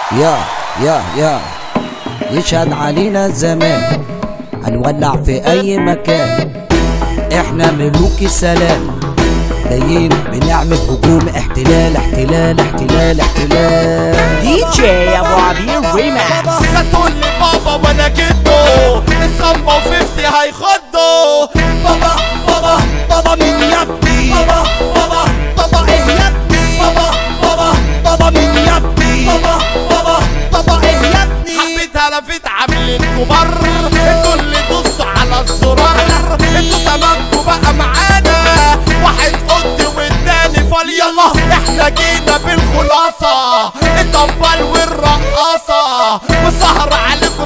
يا يا يا يشهد علينا الزمان هنولع في اي مكان احنا ملوك السلام جايين بنعمل هجوم احتلال احتلال احتلال احتلال دي جي ابو عبير ريماكس هتقول لي بابا وانا جده الصمبا وفيفتي هيخضوا بابا بابا بابا مين يا ابني بابا بابا بابا ايه يا ابني بابا بابا بابا مين يا ابني بابا بابا بابا ايه يا ابني حبيت لفيت عاملين كبار انتوا اللي دوسوا على الزرار انتوا تمامكوا بقى معانا واحد قد والتاني فال يلا احنا جينا بالخلاصة الطبال والرقاصة والسهر عليكوا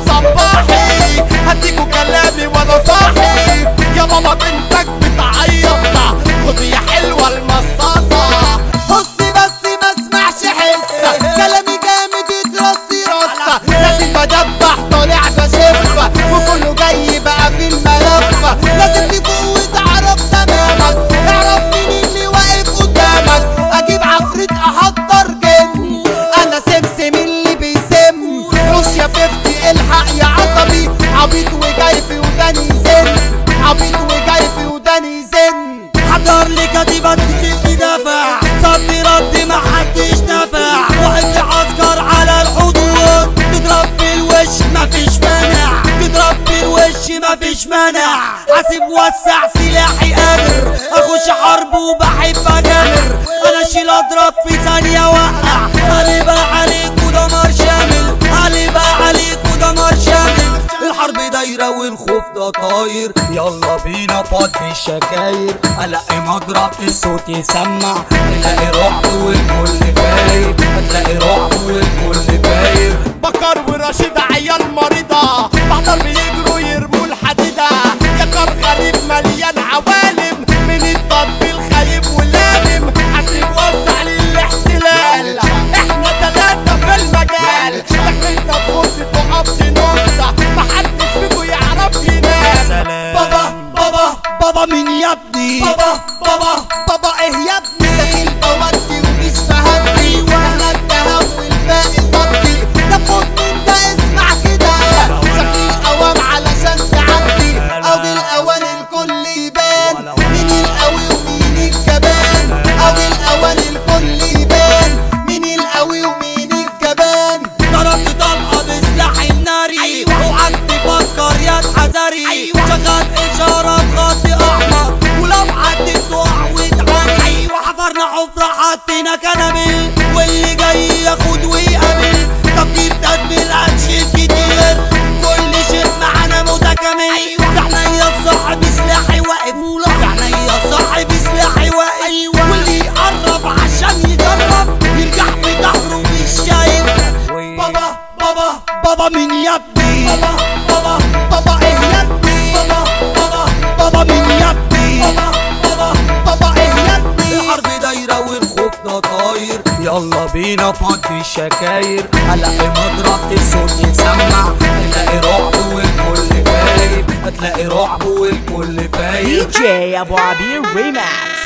صباحي هديكوا كلامي وانا صاحي يا بابا بنتك بتعيط خد يا حلوة المصاصة بصي بس ما اسمعش حس كلامي جامد يترصي رصة لازم بدبح طالع بشفة وكله جاي بقى في الملف لازم تفوق تعرف تمامك اعرف مين اللي واقف قدامك اجيب عفريت احضر جن انا سمسم اللي بيسم روش يا ففتي الحق يا عصبي عبيط وجاي في وداني زن عبيط وجاي في وداني زن حضر لي كتيبة تشد دافع صد رد ما حدش نافع واحد عسكر على الحدود تضرب في الوش ما فيش مانع تضرب في الوش ما فيش مانع حاسب وسع سلاحي قادر اخش حرب وبحب اجامر انا اشيل اضرب في ثانية وقع علي بقى عليك ودمار شامل علي بقى عليك ودمار شامل الحرب دايرة والخوف ده طاير يلا بينا فضي الشكاير الاقي مضرب الصوت يسمع الاقي رعب والكل فاير هتلاقي رعب والكل فاير بكر ورشيد عيال مريضة بحضر بيجروا يرموا الحديدة يا كار غريب مليان عوالم من التطبيل خايب ولامم حاسب وسع للاحتلال احنا تلاتة في المجال دخلتنا بخط تقف نقطة محدش فيكو يعرف ينام بابا بابا بابا مين يا ابني بابا بابا بابا ايه يا ابني داخل بودي ومش فهمني وانا الدهب والباقي صدي ده خد انت اسمع كده شكلي قوام علشان تعدي قوي الاوان الكل يبان مين القوي ومين الجبان قوي الاوان الكل يبان مين القوي ومين الجبان ضربت طلقة بسلاحي الناري اوعك تفكر يا حذري شغال اشارة بخط احمر ولو عدت تقع وتعاني وحفرنا حفرة حطينا كنبل واللي جاي ياخد ويقابل تفكير تدبير هنشيل كتير كل شيء معانا متكامل احنا يا صاحب سلاحي واقف احنا يا صاحب سلاحي واقف واللي يقرب عشان يجرب يرجع بظهره مش شايف بابا بابا بابا مين يا ابني بابا بابا بابا ايه يا ابني بابا بابا بابا مين يا ابني بابا بابا بابا ايه يا ابني الحرب دايرة والخوف ده طاير يلا بينا فضي الشكاير الاقي مضرب الصوت يسمع هتلاقي رعب والكل فاير هتلاقي رعب والكل فاير DJ Abu Abir Remix